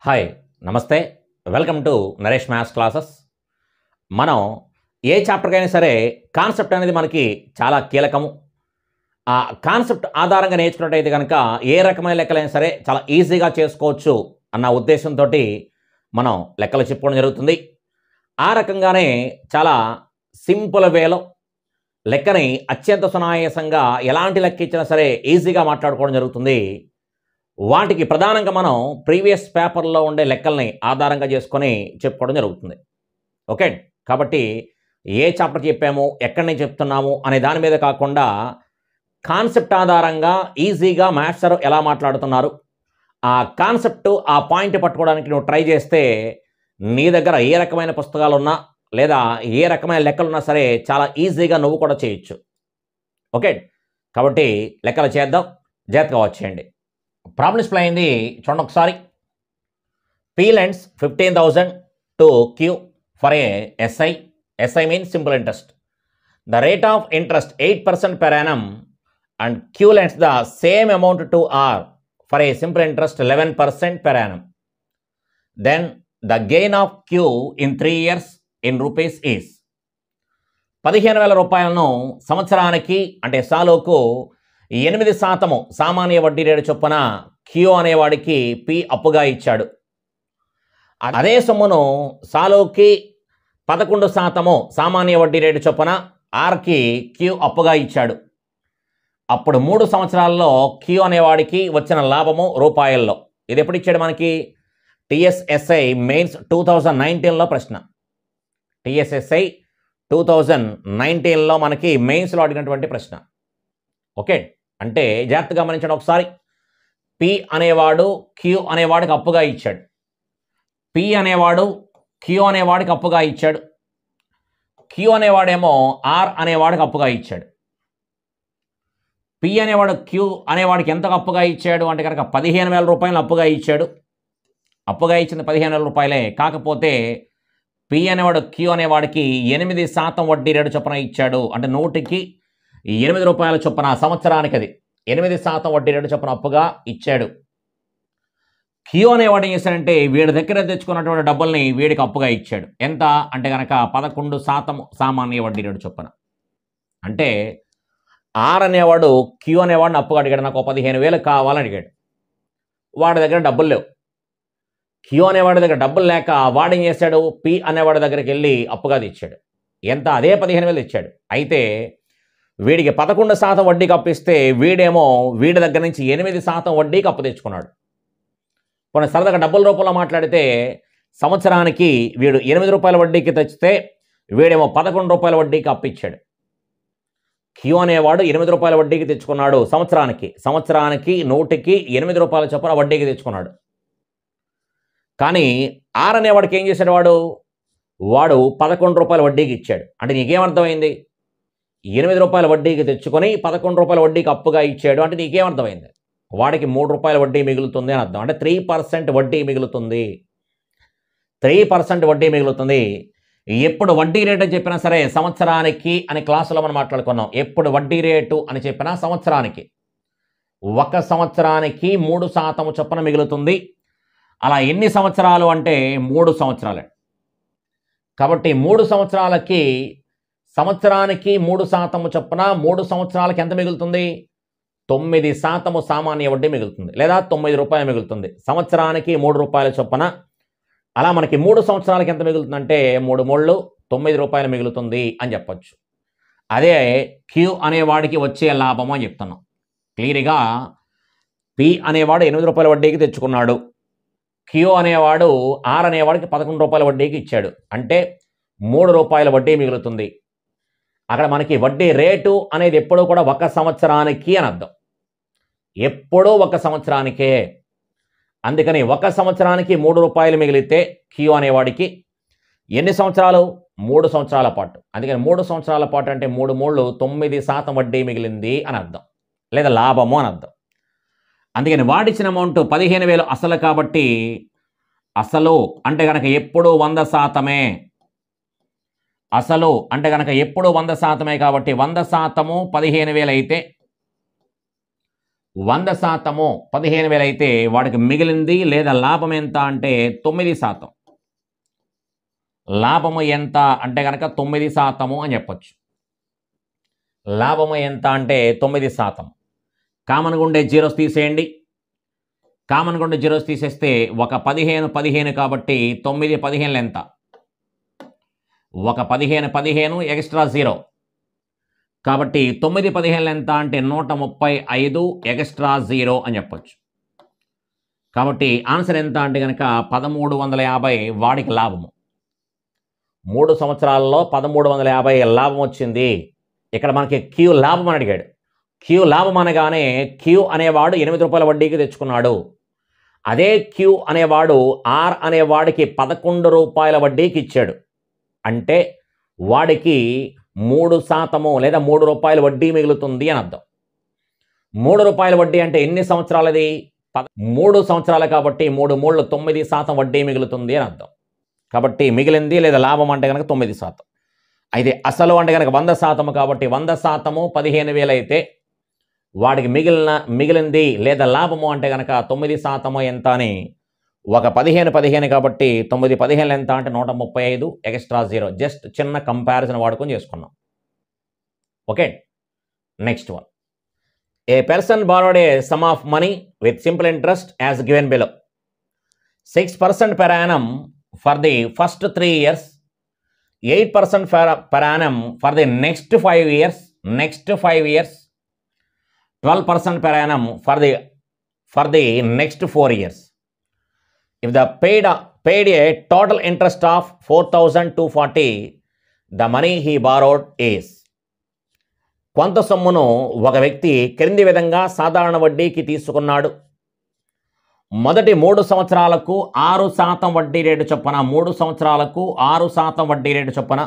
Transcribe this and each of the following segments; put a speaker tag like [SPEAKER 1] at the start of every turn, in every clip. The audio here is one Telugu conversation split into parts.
[SPEAKER 1] హాయ్ నమస్తే welcome to Naresh maths classes మనం ఏ చాప్టర్కైనా సరే కాన్సెప్ట్ అనేది మనకి చాలా కీలకము ఆ కాన్సెప్ట్ ఆధారంగా నేర్చుకున్నట్టయితే కనుక ఏ రకమైన లెక్కలైనా సరే చాలా ఈజీగా చేసుకోవచ్చు అన్న ఉద్దేశంతో మనం లెక్కలు చెప్పుకోవడం జరుగుతుంది ఆ రకంగానే చాలా సింపుల్ వేలో లెక్కని అత్యంత సునాయాసంగా ఎలాంటి లెక్క ఇచ్చినా సరే ఈజీగా మాట్లాడుకోవడం జరుగుతుంది వాటికి ప్రధానంగా మనం ప్రీవియస్ పేపర్లో ఉండే లెక్కల్ని ఆధారంగా చేసుకొని చెప్పుకోవడం జరుగుతుంది ఓకే కాబట్టి ఏ చాప్టర్ చెప్పాము ఎక్కడి నుంచి చెప్తున్నాము అనే దాని మీద కాకుండా కాన్సెప్ట్ ఆధారంగా ఈజీగా మాస్టర్ ఎలా మాట్లాడుతున్నారు ఆ కాన్సెప్ట్ ఆ పాయింట్ పట్టుకోవడానికి నువ్వు ట్రై చేస్తే నీ దగ్గర ఏ రకమైన పుస్తకాలు ఉన్నా లేదా ఏ రకమైన లెక్కలు ఉన్నా సరే చాలా ఈజీగా నువ్వు కూడా చేయొచ్చు ఓకే కాబట్టి లెక్కలు చేద్దాం జాగ్రత్తగా వచ్చేయండి ప్రాబ్లమ్స్ ప్లే అయింది చూడండి ఒకసారి P lends fifteen thousand to Q for a SI SI means simple interest the rate of interest eight percent per annum and Q lends the same amount to R for a simple interest eleven percent per annum then the gain of Q in three years in rupees is పదిహేను వేల రూపాయలను సంవత్సరానికి అంటే సాలోకు ఎనిమిది శాతము సామాన్య వడ్డీ రేటు చొప్పున క్యూ అనేవాడికి పి అప్పుగా ఇచ్చాడు అదే సొమ్మును సాలోకి పదకొండు శాతము సామాన్య వడ్డీ రేటు చొప్పున ఆర్కి క్యూ అప్పుగా ఇచ్చాడు అప్పుడు మూడు సంవత్సరాల్లో క్యూ అనేవాడికి వచ్చిన లాభము రూపాయల్లో ఇది ఎప్పుడు ఇచ్చాడు మనకి టిఎస్ఎస్ఐ మెయిన్స్ టూ థౌజండ్ నైన్టీన్లో ప్రశ్న టిఎస్ఎస్ఐ టూ థౌజండ్ నైన్టీన్లో మనకి మెయిన్స్లో అడిగినటువంటి ప్రశ్న ఓకే అంటే జాగ్రత్తగా గమనించండి ఒకసారి పి అనేవాడు క్యూ అనేవాడికి అప్పుగా ఇచ్చాడు పి అనేవాడు క్యూ అనేవాడికి అప్పుగా ఇచ్చాడు క్యూ అనేవాడేమో ఆర్ అనేవాడికి అప్పుగా ఇచ్చాడు పి అనేవాడు క్యూ అనేవాడికి ఎంత అప్పుగా ఇచ్చాడు అంటే కనుక పదిహేను వేల రూపాయలు అప్పుగా ఇచ్చాడు అప్పుగా ఇచ్చింది పదిహేను వేల రూపాయలే కాకపోతే పి అనేవాడు క్యూ అనేవాడికి ఎనిమిది శాతం వడ్డీ రేటు చొప్పున ఇచ్చాడు అంటే నూటికి ఎనిమిది రూపాయల చొప్పున సంవత్సరానికి అది ఎనిమిది శాతం వడ్డీ రేటు చొప్పున అప్పుగా ఇచ్చాడు క్యూ అనేవాడు ఏం చేశాడంటే వీడి దగ్గర తెచ్చుకున్నటువంటి డబ్బుల్ని వీడికి అప్పుగా ఇచ్చాడు ఎంత అంటే కనుక పదకొండు శాతం సామాన్య వడ్డీ రేటు చొప్పున అంటే ఆర్ అనేవాడు క్యూ అనేవాడిని అప్పుగా అడిగాడు నాకు పదిహేను వేలు కావాలని అడిగాడు వాడి దగ్గర డబ్బులు లేవు క్యూ అనేవాడి దగ్గర డబ్బులు లేక వాడు ఏం చేశాడు పి అనేవాడి దగ్గరికి వెళ్ళి అప్పుగా తెచ్చాడు ఎంత అదే పదిహేను వేలు ఇచ్చాడు అయితే వీడికి పదకొండు శాతం వడ్డీకి అప్పిస్తే వీడేమో వీడి దగ్గర నుంచి ఎనిమిది శాతం వడ్డీకి అప్పు తెచ్చుకున్నాడు కొన్ని సరదాగా డబ్బుల రూపంలో మాట్లాడితే సంవత్సరానికి వీడు ఎనిమిది రూపాయల వడ్డీకి తెచ్చితే వీడేమో పదకొండు రూపాయల వడ్డీకి అప్పిచ్చాడు క్యూ అనేవాడు ఎనిమిది రూపాయల వడ్డీకి తెచ్చుకున్నాడు సంవత్సరానికి సంవత్సరానికి నూటికి ఎనిమిది రూపాయల చొప్పున వడ్డీకి తెచ్చుకున్నాడు కానీ ఆర్ అనేవాడికి ఏం చేశాడు వాడు వాడు పదకొండు రూపాయల వడ్డీకి ఇచ్చాడు అంటే నీకేమర్థమైంది ఎనిమిది రూపాయల వడ్డీకి తెచ్చుకొని పదకొండు రూపాయల వడ్డీకి అప్పుగా ఇచ్చాడు అంటే నీకేమర్థమైంది వాడికి మూడు రూపాయల వడ్డీ మిగులుతుంది అని అర్థం అంటే త్రీ పర్సెంట్ వడ్డీ మిగులుతుంది త్రీ పర్సెంట్ వడ్డీ మిగులుతుంది ఎప్పుడు వడ్డీ రేటు అని చెప్పినా సరే సంవత్సరానికి అని క్లాసులో మనం మాట్లాడుకున్నాం ఎప్పుడు వడ్డీ రేటు అని చెప్పినా సంవత్సరానికి ఒక సంవత్సరానికి మూడు శాతం చొప్పున మిగులుతుంది అలా ఎన్ని సంవత్సరాలు అంటే మూడు సంవత్సరాలే కాబట్టి మూడు సంవత్సరాలకి సంవత్సరానికి మూడు శాతము చొప్పున మూడు సంవత్సరాలకి ఎంత మిగులుతుంది తొమ్మిది శాతము సామాన్య వడ్డీ మిగులుతుంది లేదా తొమ్మిది రూపాయలు మిగులుతుంది సంవత్సరానికి మూడు రూపాయల చొప్పున అలా మనకి మూడు సంవత్సరాలకి ఎంత మిగులుతుందంటే మూడు మూళ్ళు తొమ్మిది రూపాయలు మిగులుతుంది అని చెప్పొచ్చు అదే క్యూ అనేవాడికి వచ్చే లాభము అని చెప్తున్నాం క్లియర్గా పి అనేవాడు ఎనిమిది రూపాయల వడ్డీకి తెచ్చుకున్నాడు క్యూ అనేవాడు ఆర్ అనేవాడికి పదకొండు రూపాయల వడ్డీకి ఇచ్చాడు అంటే మూడు రూపాయల వడ్డీ మిగులుతుంది అక్కడ మనకి వడ్డీ రేటు అనేది ఎప్పుడూ కూడా ఒక సంవత్సరానికి అని అర్థం ఎప్పుడూ ఒక సంవత్సరానికే అందుకని ఒక సంవత్సరానికి మూడు రూపాయలు మిగిలితే క్యూ అనేవాడికి ఎన్ని సంవత్సరాలు మూడు సంవత్సరాల పాటు అందుకని మూడు సంవత్సరాల పాటు అంటే మూడు మూడు తొమ్మిది శాతం వడ్డీ మిగిలింది అని అర్థం లేదా లాభము అని అర్థం అందుకని వాడిచ్చిన అమౌంట్ పదిహేను వేలు అసలు కాబట్టి అసలు అంటే కనుక ఎప్పుడు వంద శాతమే అసలు అంటే కనుక ఎప్పుడు వంద శాతమే కాబట్టి వంద శాతము పదిహేను వేలు అయితే వంద శాతము పదిహేను వేలు అయితే వాడికి మిగిలింది లేదా లాభం ఎంత అంటే తొమ్మిది శాతం లాభము ఎంత అంటే కనుక తొమ్మిది శాతము అని చెప్పొచ్చు లాభము ఎంత అంటే తొమ్మిది శాతం కామన్గా ఉండే జీరోస్ తీసేయండి కామన్గా ఉండే జీరోస్ తీసేస్తే ఒక పదిహేను పదిహేను కాబట్టి తొమ్మిది పదిహేనులు ఎంత ఒక పదిహేను పదిహేను ఎక్స్ట్రా జీరో కాబట్టి తొమ్మిది పదిహేనులు ఎంత అంటే నూట ముప్పై ఐదు ఎక్స్ట్రా జీరో అని చెప్పొచ్చు కాబట్టి ఆన్సర్ ఎంత అంటే కనుక పదమూడు వందల యాభై వాడికి లాభము మూడు సంవత్సరాల్లో పదమూడు వందల యాభై లాభం వచ్చింది ఇక్కడ మనకి క్యూ లాభం అని అడిగాడు క్యూ లాభం అనగానే క్యూ అనేవాడు ఎనిమిది రూపాయల వడ్డీకి తెచ్చుకున్నాడు అదే క్యూ అనేవాడు ఆర్ అనేవాడికి పదకొండు రూపాయల వడ్డీకి ఇచ్చాడు అంటే వాడికి మూడు శాతము లేదా మూడు రూపాయల వడ్డీ మిగులుతుంది అని అర్థం మూడు రూపాయల వడ్డీ అంటే ఎన్ని సంవత్సరాలది పద మూడు సంవత్సరాలు కాబట్టి మూడు మూడు తొమ్మిది శాతం వడ్డీ మిగులుతుంది అని అర్థం కాబట్టి మిగిలింది లేదా లాభం అంటే కనుక తొమ్మిది శాతం అయితే అసలు అంటే కనుక వంద శాతము కాబట్టి వంద శాతము పదిహేను వేలు అయితే వాడికి మిగిలిన మిగిలింది లేదా లాభము అంటే కనుక తొమ్మిది శాతము ఎంత అని ఒక పదిహేను పదిహేను కాబట్టి తొమ్మిది పదిహేను ఎంత అంటే నూట ముప్పై ఐదు ఎక్స్ట్రా జీరో జస్ట్ చిన్న కంపారిజన్ వాడుకొని చేసుకున్నాం okay next one a person borrowed a sum of money with simple interest as given below six percent per annum for the first three years eight percent per annum for the next five years next five years twelve percent per annum for the for the next four years if the paid paid a total interest of 4240 the money he borrowed is కొంత సొమ్మును ఒక వ్యక్తి క్రింది విధంగా సాధారణ వడ్డీకి తీసుకున్నాడు మొదటి మూడు సంవత్సరాలకు ఆరు శాతం వడ్డీ రేటు చొప్పున మూడు సంవత్సరాలకు ఆరు శాతం వడ్డీ రేటు చొప్పున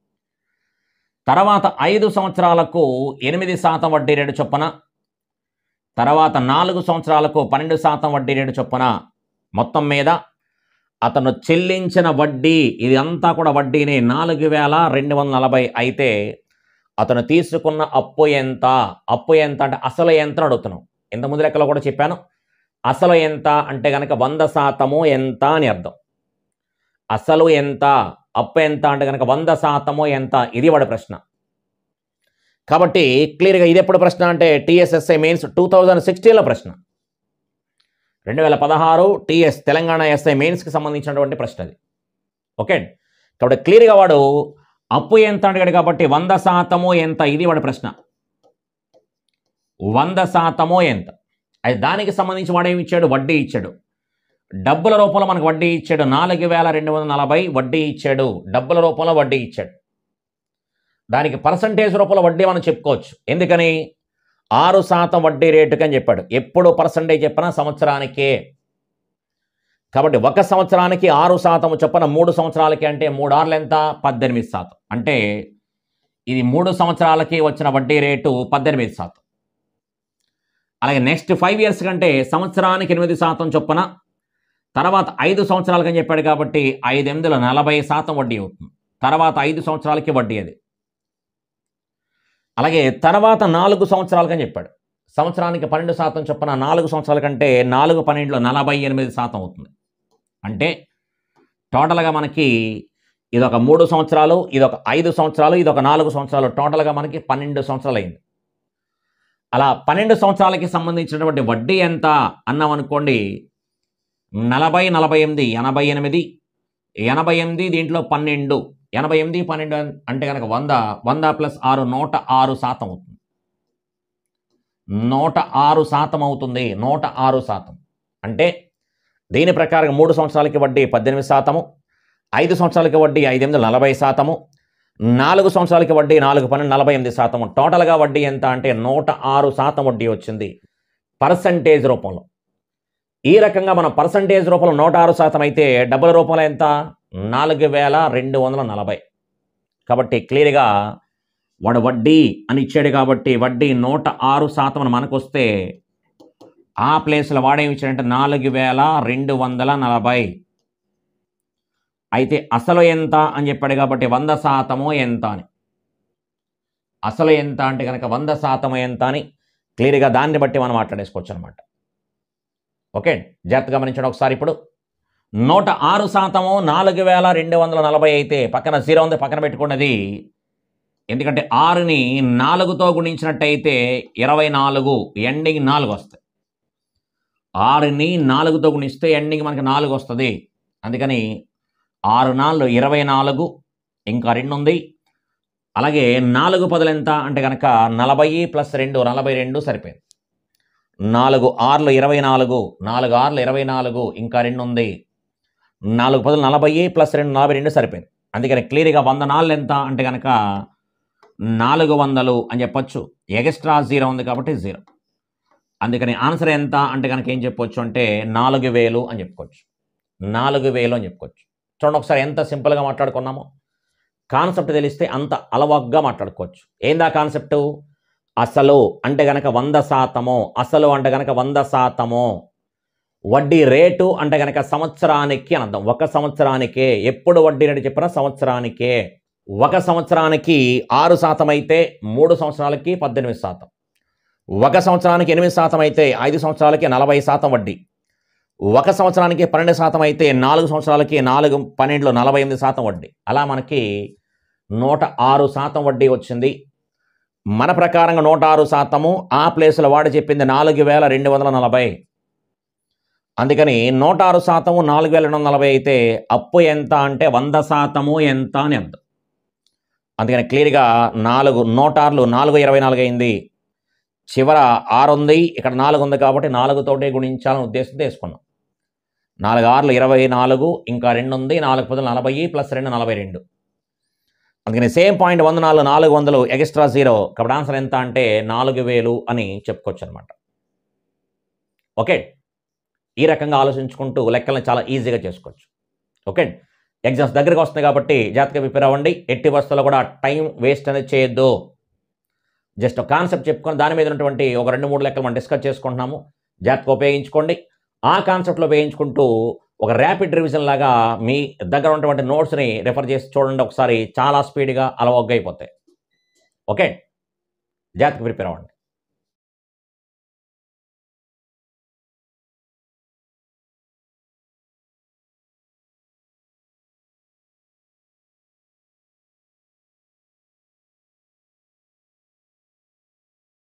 [SPEAKER 1] తర్వాత ఐదు సంవత్సరాలకు ఎనిమిది శాతం వడ్డీ రేటు చొప్పున తర్వాత నాలుగు సంవత్సరాలకు పన్నెండు శాతం వడ్డీ రేటు చొప్పున మొత్తం మీద అతను చెల్లించిన వడ్డీ ఇది అంతా కూడా వడ్డీని నాలుగు వేల రెండు వందల నలభై అయితే అతను తీసుకున్న అప్పు ఎంత అప్పు ఎంత అంటే అసలు ఎంత అని అడుగుతున్నాం ఇంత ముందు లెక్కలో కూడా చెప్పాను అసలు ఎంత అంటే కనుక వంద శాతము ఎంత అని అర్థం అసలు ఎంత అప్పు ఎంత అంటే కనుక వంద శాతము ఎంత ఇది వాడి ప్రశ్న కాబట్టి క్లియర్గా ఇది ఎప్పుడు ప్రశ్న అంటే టీఎస్ఎస్ఐ మెయిన్స్ టూ థౌజండ్ సిక్స్టీన్లో ప్రశ్న రెండు వేల పదహారు టీఎస్ తెలంగాణ ఎస్ఐ మెయిన్స్కి సంబంధించినటువంటి ప్రశ్న అది ఓకే కాబట్టి క్లియర్గా వాడు అప్పు ఎంత అడిగాడు కాబట్టి వంద శాతము ఎంత ఇది వాడి ప్రశ్న వంద శాతము ఎంత అది దానికి సంబంధించి వాడు ఏమి ఇచ్చాడు వడ్డీ ఇచ్చాడు డబ్బుల రూపంలో మనకు వడ్డీ ఇచ్చాడు నాలుగు వేల రెండు వందల నలభై వడ్డీ ఇచ్చాడు డబ్బుల రూపంలో వడ్డీ ఇచ్చాడు దానికి పర్సంటేజ్ రూపంలో వడ్డీ మనం చెప్పుకోవచ్చు ఎందుకని ఆరు శాతం వడ్డీ రేటుకి అని చెప్పాడు ఎప్పుడు పర్సంటేజ్ చెప్పినా సంవత్సరానికే కాబట్టి ఒక సంవత్సరానికి ఆరు శాతం చొప్పున మూడు సంవత్సరాలకి అంటే మూడు ఆరులు ఎంత పద్దెనిమిది శాతం అంటే ఇది మూడు సంవత్సరాలకి వచ్చిన వడ్డీ రేటు పద్దెనిమిది శాతం అలాగే నెక్స్ట్ ఫైవ్ ఇయర్స్ కంటే సంవత్సరానికి ఎనిమిది శాతం చొప్పున తర్వాత ఐదు సంవత్సరాలకి అని చెప్పాడు కాబట్టి ఐదు ఎనిమిదిలో నలభై శాతం వడ్డీ అవుతుంది తర్వాత ఐదు సంవత్సరాలకి వడ్డీ అది అలాగే తర్వాత నాలుగు సంవత్సరాలకని చెప్పాడు సంవత్సరానికి పన్నెండు శాతం చొప్పున నాలుగు సంవత్సరాల కంటే నాలుగు పన్నెండులో నలభై ఎనిమిది శాతం అవుతుంది అంటే టోటల్గా మనకి ఇదొక మూడు సంవత్సరాలు ఇదొక ఐదు సంవత్సరాలు ఇదొక నాలుగు సంవత్సరాలు టోటల్గా మనకి పన్నెండు సంవత్సరాలు అయింది అలా పన్నెండు సంవత్సరాలకి సంబంధించినటువంటి వడ్డీ ఎంత అన్నాం అనుకోండి నలభై నలభై ఎనిమిది ఎనభై ఎనిమిది ఎనభై ఎనిమిది దీంట్లో పన్నెండు ఎనభై ఎనిమిది పన్నెండు అంటే కనుక వంద వంద ప్లస్ ఆరు నూట ఆరు శాతం అవుతుంది నూట ఆరు శాతం అవుతుంది నూట ఆరు శాతం అంటే దీని ప్రకారం మూడు సంవత్సరాలకి వడ్డీ పద్దెనిమిది శాతము ఐదు సంవత్సరాలకి వడ్డీ ఐదు ఎనిమిది నలభై శాతము నాలుగు సంవత్సరాలకి వడ్డీ నాలుగు పన్నెండు నలభై ఎనిమిది శాతము టోటల్గా వడ్డీ ఎంత అంటే నూట ఆరు శాతం వడ్డీ వచ్చింది పర్సంటేజ్ రూపంలో ఈ రకంగా మనం పర్సంటేజ్ రూపంలో నూట ఆరు శాతం అయితే డబ్బుల రూపంలో ఎంత నాలుగు వేల రెండు వందల నలభై కాబట్టి క్లియర్గా వాడు వడ్డీ అని ఇచ్చాడు కాబట్టి వడ్డీ నూట ఆరు శాతం అని మనకు వస్తే ఆ ప్లేస్లో వాడేమి ఇచ్చాడంటే నాలుగు వేల రెండు వందల నలభై అయితే అసలు ఎంత అని చెప్పాడు కాబట్టి వంద శాతము ఎంత అని అసలు ఎంత అంటే కనుక వంద శాతము ఎంత అని క్లియర్గా దాన్ని బట్టి మనం మాట్లాడేసుకోవచ్చు అనమాట ఓకే జాగ్రత్తగా గమనించండి ఒకసారి ఇప్పుడు నూట ఆరు శాతము నాలుగు వేల రెండు వందల నలభై అయితే పక్కన జీరో ఉంది పక్కన పెట్టుకున్నది ఎందుకంటే ఆరుని నాలుగుతో గుణించినట్టయితే ఇరవై నాలుగు ఎండింగ్ నాలుగు వస్తాయి ఆరుని నాలుగుతో గుణిస్తే ఎండింగ్ మనకి నాలుగు వస్తుంది అందుకని ఆరు నాలుగు ఇరవై నాలుగు ఇంకా రెండు ఉంది అలాగే నాలుగు పదులు ఎంత అంటే కనుక నలభై ప్లస్ రెండు నలభై రెండు సరిపోయింది నాలుగు ఆర్లు ఇరవై నాలుగు నాలుగు ఆర్లు ఇరవై నాలుగు ఇంకా రెండు ఉంది నాలుగు పదులు నలభై ప్లస్ రెండు నలభై రెండు సరిపోయింది అందుకని క్లియర్గా వంద నాలుగు ఎంత అంటే కనుక నాలుగు వందలు అని చెప్పొచ్చు ఎక్స్ట్రా జీరో ఉంది కాబట్టి జీరో అందుకని ఆన్సర్ ఎంత అంటే కనుక ఏం చెప్పొచ్చు అంటే నాలుగు వేలు అని చెప్పుకోవచ్చు నాలుగు వేలు అని చెప్పుకోవచ్చు చూడండి ఒకసారి ఎంత సింపుల్గా మాట్లాడుకున్నామో కాన్సెప్ట్ తెలిస్తే అంత అలవాగ్గా మాట్లాడుకోవచ్చు ఏందా కాన్సెప్టు అసలు అంటే గనక వంద శాతము అసలు అంటే గనక వంద శాతము వడ్డీ రేటు అంటే గనక సంవత్సరానికి అని అర్థం ఒక సంవత్సరానికే ఎప్పుడు వడ్డీ రేటు చెప్పినా సంవత్సరానికే ఒక సంవత్సరానికి ఆరు శాతం అయితే మూడు సంవత్సరాలకి పద్దెనిమిది శాతం ఒక సంవత్సరానికి ఎనిమిది శాతం అయితే ఐదు సంవత్సరాలకి నలభై శాతం వడ్డీ ఒక సంవత్సరానికి పన్నెండు శాతం అయితే నాలుగు సంవత్సరాలకి నాలుగు పన్నెండులో నలభై ఎనిమిది శాతం వడ్డీ అలా మనకి నూట ఆరు శాతం వడ్డీ వచ్చింది మన ప్రకారంగా నూట ఆరు శాతము ఆ ప్లేస్లో వాడు చెప్పింది నాలుగు వేల రెండు వందల నలభై అందుకని నూట ఆరు శాతము నాలుగు వేల రెండు వందల నలభై అయితే అప్పు ఎంత అంటే వంద శాతము ఎంత అని ఎంత అందుకని క్లియర్గా నాలుగు నూట ఆరులు నాలుగు ఇరవై నాలుగు అయింది చివర ఆరు ఉంది ఇక్కడ నాలుగు ఉంది కాబట్టి నాలుగుతోటే గుణించాలని ఉద్దేశంతో వేసుకున్నాం నాలుగు ఆరులు ఇరవై నాలుగు ఇంకా రెండు ఉంది నాలుగు పదులు నలభై ప్లస్ రెండు నలభై రెండు అందుకని సేమ్ పాయింట్ వంద నాలుగు నాలుగు వందలు ఎక్స్ట్రా జీరో కాబట్టి ఆన్సర్ ఎంత అంటే నాలుగు వేలు అని చెప్పుకోవచ్చు అనమాట ఓకే ఈ రకంగా ఆలోచించుకుంటూ లెక్కలను చాలా ఈజీగా చేసుకోవచ్చు ఓకే ఎగ్జామ్స్ దగ్గరికి వస్తున్నాయి కాబట్టి జాగ్రత్తగా ప్రిపేర్ అవ్వండి ఎట్టి వస్తువులో కూడా టైం వేస్ట్ అనేది చేయొద్దు జస్ట్ ఒక కాన్సెప్ట్ చెప్పుకొని దాని మీద ఉన్నటువంటి ఒక రెండు మూడు లెక్కలు మనం డిస్కస్ చేసుకుంటున్నాము జాగ్రత్తగా ఉపయోగించుకోండి ఆ కాన్సెప్ట్లో ఉపయోగించుకుంటూ ఒక ర్యాపిడ్ రివిజన్ లాగా మీ దగ్గర ఉన్నటువంటి నోట్స్ని రెఫర్ చేసి చూడండి ఒకసారి చాలా స్పీడ్గా అలవగ్గా అయిపోతాయి ఓకే జాగ్రత్తగా ప్రిపేర్ అవ్వండి